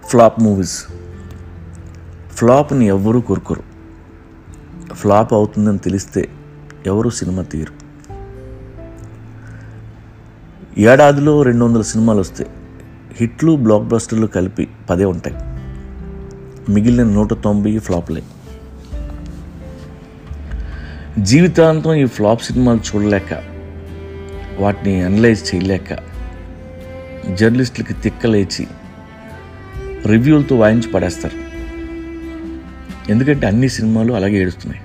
flop movies ఫ్లాప్ని ఎవ్వరూ కోరుకోరు flop అవుతుందని తెలిస్తే ఎవరు సినిమా తీయరు ఏడాదిలో రెండు వందల సినిమాలు వస్తాయి హిట్లు బ్లాక్ బస్టర్లు కలిపి పదే ఉంటాయి మిగిలిన నూట తొంభై ఫ్లాప్లే జీవితాంతం ఈ ఫ్లాప్ సినిమాలు చూడలేక వాటిని అనలైజ్ చేయలేక జర్నలిస్టులకి తిక్కలేచి రివ్యూలతో వాయించి పడేస్తారు ఎందుకంటే అన్ని సినిమాలు అలాగే ఏడుస్తున్నాయి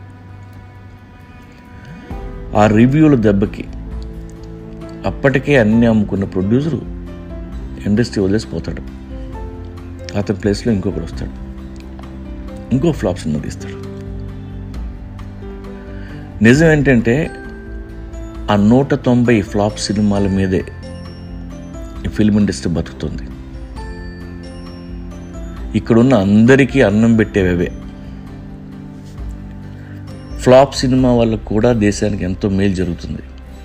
ఆ రివ్యూల దెబ్బకి అప్పటికే అన్ని అమ్ముకున్న ప్రొడ్యూసరు ఇండస్ట్రీ వదిలేసిపోతాడు అతని ప్లేస్లో ఇంకొకడు వస్తాడు ఇంకో ఫ్లాప్ సినిమా తీస్తాడు నిజం ఏంటంటే ఆ నూట తొంభై ఫ్లాప్ సినిమాల మీదే ఈ ఫిల్మ్ ఇండస్ట్రీ బతుకుతుంది ఇక్కడున్న అందరికీ అన్నం పెట్టేవే ఫ్లాప్ సినిమా వల్ల కూడా దేశానికి ఎంతో మేలు జరుగుతుంది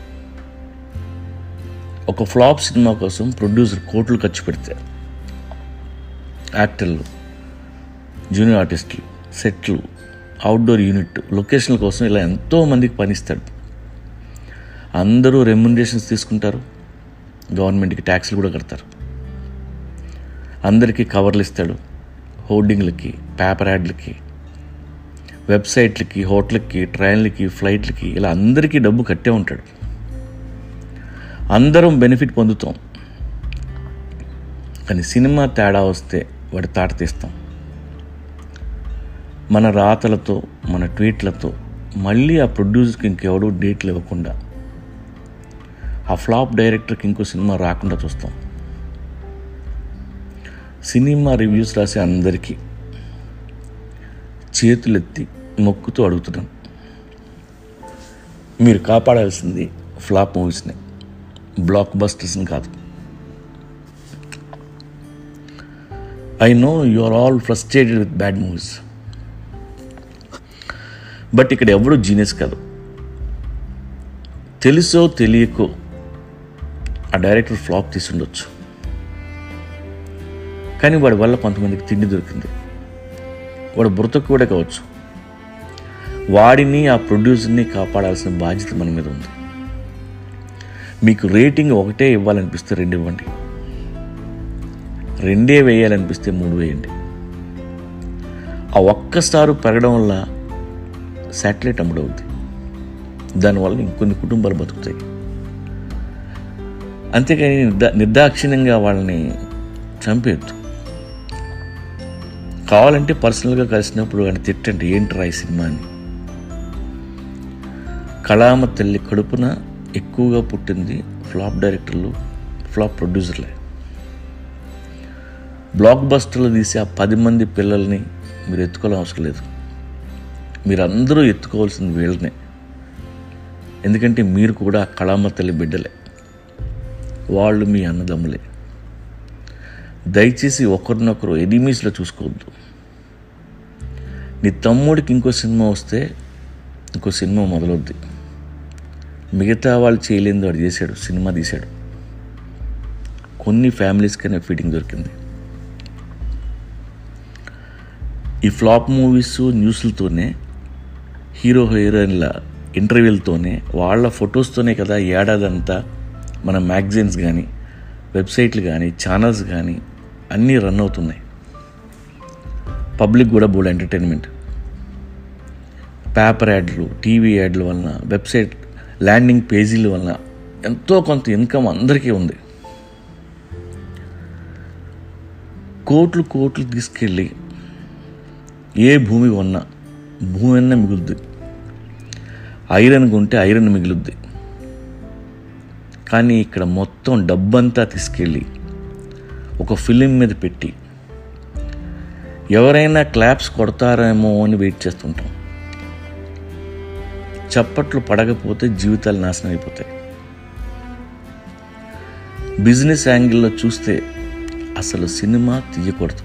ఒక ఫ్లాప్ సినిమా కోసం ప్రొడ్యూసర్ కోట్లు ఖర్చు పెడితే యాక్టర్లు జూనియర్ ఆర్టిస్టులు సెట్లు అవుట్డోర్ యూనిట్ లొకేషన్ల కోసం ఇలా ఎంతో మందికి పనిస్తాడు అందరూ రెమ్యునరేషన్స్ తీసుకుంటారు గవర్నమెంట్కి ట్యాక్స్లు కూడా కడతారు అందరికీ కవర్లు ఇస్తాడు హోర్డింగ్లకి పేపర్ యాడ్లకి వెబ్సైట్లకి హోటల్కి ట్రైన్లకి ఫ్లైట్లకి ఇలా అందరికీ డబ్బు కట్టే ఉంటాడు అందరం బెనిఫిట్ పొందుతాం కానీ సినిమా తేడా వస్తే వాడి తాట తీస్తాం మన రాతలతో మన ట్వీట్లతో మళ్ళీ ఆ ప్రొడ్యూసర్కి ఇంకెవడూ డేట్లు ఇవ్వకుండా ఆ ఫ్లాప్ డైరెక్టర్కి ఇంకో సినిమా రాకుండా చూస్తాం సినిమా రివ్యూస్ రాసే అందరికీ చేతులెత్తి మొక్కుతూ అడుగుతున్నాను మీరు కాపాడాల్సింది ఫ్లాప్ మూవీస్ని బ్లాక్ బస్టర్స్ని కాదు I know you are all frustrated with bad movies but ఇక్కడ ఎవడు జీనియస్ కాదు తెలుసో తెలియకో ఆ డైరెక్టర్ ఫ్లాప్ తీసుండొచ్చు కానీ వాడి వల్ల కొంతమందికి తిండి దొరికింది వాడు బుర్రతో కూడా కావచ్చు వాడిని ఆ ప్రొడ్యూసర్ని కాపాడాల్సిన బాధ్యత మన మీద ఉంది మీకు రేటింగ్ ఒకటే ఇవ్వాలనిపిస్తే రెండు ఇవ్వండి రెండే వేయాలనిపిస్తే మూడు వేయండి ఆ ఒక్క స్టారు పెరగడం వల్ల శాటిలైట్ అమ్ముడవుద్ది దానివల్ల ఇంకొన్ని కుటుంబాలు బతుకుతాయి అంతేకాని నిర్దా నిర్దాక్షిణ్యంగా వాళ్ళని చంపేయద్దు కావాలంటే పర్సనల్గా కలిసినప్పుడు ఆయన తిట్టండి ఏంట్రా ఈ సినిమా అని కళామ తల్లి కడుపున ఎక్కువగా పుట్టింది ఫ్లాప్ డైరెక్టర్లు ఫ్లాప్ ప్రొడ్యూసర్లే బ్లాక్ బస్టర్లు తీసి ఆ పది మంది పిల్లల్ని మీరు ఎత్తుకోవాలని అవసరం లేదు మీరందరూ ఎత్తుకోవాల్సింది వీళ్ళనే ఎందుకంటే మీరు కూడా కళామ తల్లి బిడ్డలే వాళ్ళు మీ అన్నదమ్ములే దయచేసి ఒకరినొకరు ఎనిమీస్లో చూసుకోవద్దు నీ తమ్ముడికి ఇంకో సినిమా వస్తే ఇంకో సినిమా మొదలవుద్ది మిగతా వాళ్ళు చేయలేని వాడు చేశాడు సినిమా తీశాడు కొన్ని ఫ్యామిలీస్కైనా ఫీటింగ్ దొరికింది ఈ ఫ్లాప్ మూవీస్ న్యూస్లతోనే హీరో హీరోయిన్ల ఇంటర్వ్యూలతోనే వాళ్ళ ఫొటోస్తోనే కదా ఏడాదంతా మన మ్యాగజైన్స్ కానీ వెబ్సైట్లు కానీ ఛానల్స్ కానీ అన్నీ రన్ అవుతున్నాయి పబ్లిక్ కూడా బోర్డు ఎంటర్టైన్మెంట్ పేపర్ యాడ్లు టీవీ యాడ్ల వలన వెబ్సైట్ ల్యాండింగ్ పేజీల వలన ఎంతో కొంత ఇన్కమ్ అందరికీ ఉంది కోట్లు కోట్లు తీసుకెళ్ళి ఏ భూమి కొన్నా భూమి అన్న మిగులుద్ది ఐరన్ కొంటే ఐరన్ మిగులుద్ది కానీ ఇక్కడ మొత్తం డబ్బంతా తీసుకెళ్ళి ఒక ఫిలిం మీద పెట్టి ఎవరైనా క్లాప్స్ కొడతారేమో అని వెయిట్ చేస్తుంటాం చప్పట్లు పడకపోతే జీవితాలు నాశనం అయిపోతాయి బిజినెస్ యాంగిల్లో చూస్తే అసలు సినిమా తీయకూడదు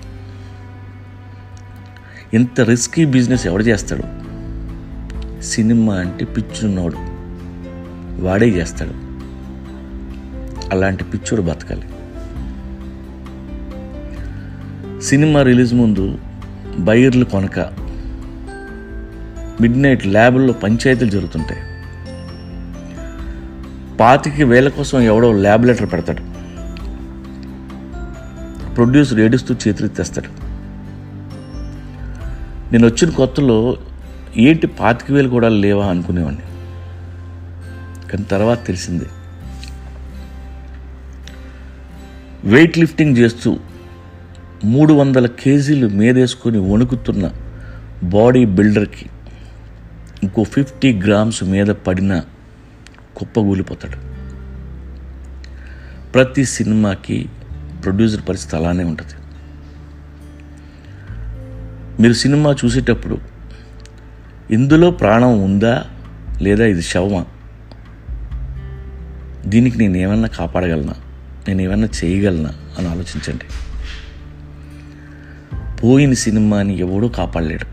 ఇంత రిస్కీ బిజినెస్ ఎవడు చేస్తాడు సినిమా అంటే పిచ్చున్నోడు వాడే చేస్తాడు అలాంటి పిచ్చుడు బతకాలి సినిమా రిలీజ్ ముందు బైర్లు కొనక మిడ్ నైట్ ల్యాబ్ల్లో పంచాయతీలు జరుగుతుంటాయి పాతికి వేల కోసం ఎవడో ల్యాబ్ లెటర్ పెడతాడు ప్రొడ్యూసర్ ఏడుస్తూ చేతులు తెస్తాడు నేను వచ్చిన కొత్తలో ఏంటి పాతిక వేలు కూడా లేవా అనుకునేవాడిని కానీ తర్వాత తెలిసింది వెయిట్ లిఫ్టింగ్ చేస్తూ మూడు వందల కేజీలు మీదేసుకొని వణుకుతున్న బాడీ బిల్డర్కి ఇంకో ఫిఫ్టీ గ్రామ్స్ మీద పడిన కుప్పగూలిపోతాడు ప్రతి సినిమాకి ప్రొడ్యూసర్ పరిస్థితి అలానే ఉంటుంది మీరు సినిమా చూసేటప్పుడు ఇందులో ప్రాణం ఉందా లేదా ఇది శవమా దీనికి నేను ఏమన్నా కాపాడగలనా నేను ఏమన్నా చేయగలనా అని ఆలోచించండి పోయిన సినిమాని ఎవడూ కాపాడలేడు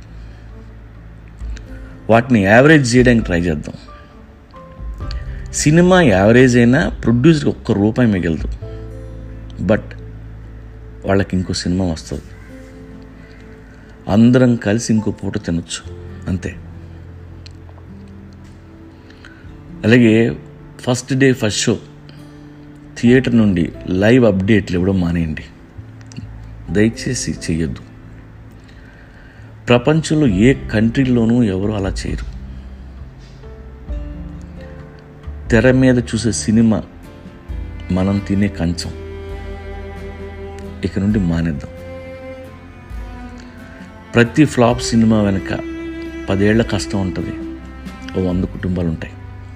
వాటిని యావరేజ్ చేయడానికి ట్రై చేద్దాం సినిమా యావరేజ్ అయినా ప్రొడ్యూసర్కి ఒక్క రూపాయి మిగలదు బట్ వాళ్ళకి ఇంకో సినిమా వస్తుంది అందరం కలిసి ఇంకో పూట తినొచ్చు అంతే అలాగే first day first show theatre నుండి లైవ్ అప్డేట్లు ఇవ్వడం మానేయండి దయచేసి చేయొద్దు ప్రపంచంలో ఏ కంట్రీలోనూ ఎవరు అలా చేయరు తెర మీద చూసే సినిమా మనం తినే కంచం ఇక నుండి మానేద్దాం ప్రతి ఫ్లాప్ సినిమా వెనుక పదేళ్ల కష్టం ఉంటుంది ఓ వంద కుటుంబాలు ఉంటాయి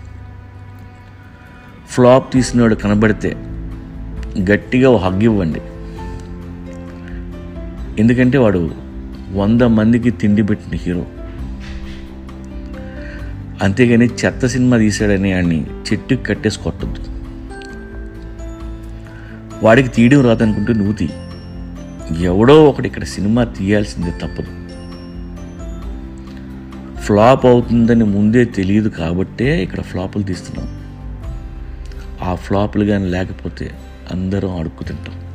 ఫ్లాప్ తీసినవాడు కనబడితే గట్టిగా ఓ హగ్ ఇవ్వండి ఎందుకంటే వాడు వంద మందికి తిండి పెట్టిన హీరో అంతేగాని చెత్త సినిమా తీశాడని వాడిని చెట్టుకి కట్టేసి కొట్టద్దు వాడికి తీయడం రాదనుకుంటే నువ్వు తీ ఎవడో ఒకటి ఇక్కడ సినిమా తీయాల్సిందే తప్పదు ఫ్లాప్ అవుతుందని ముందే తెలియదు కాబట్టే ఇక్కడ ఫ్లాపులు తీస్తున్నాం ఆ ఫ్లాపులు కానీ లేకపోతే అందరం అడుక్కు తింటాం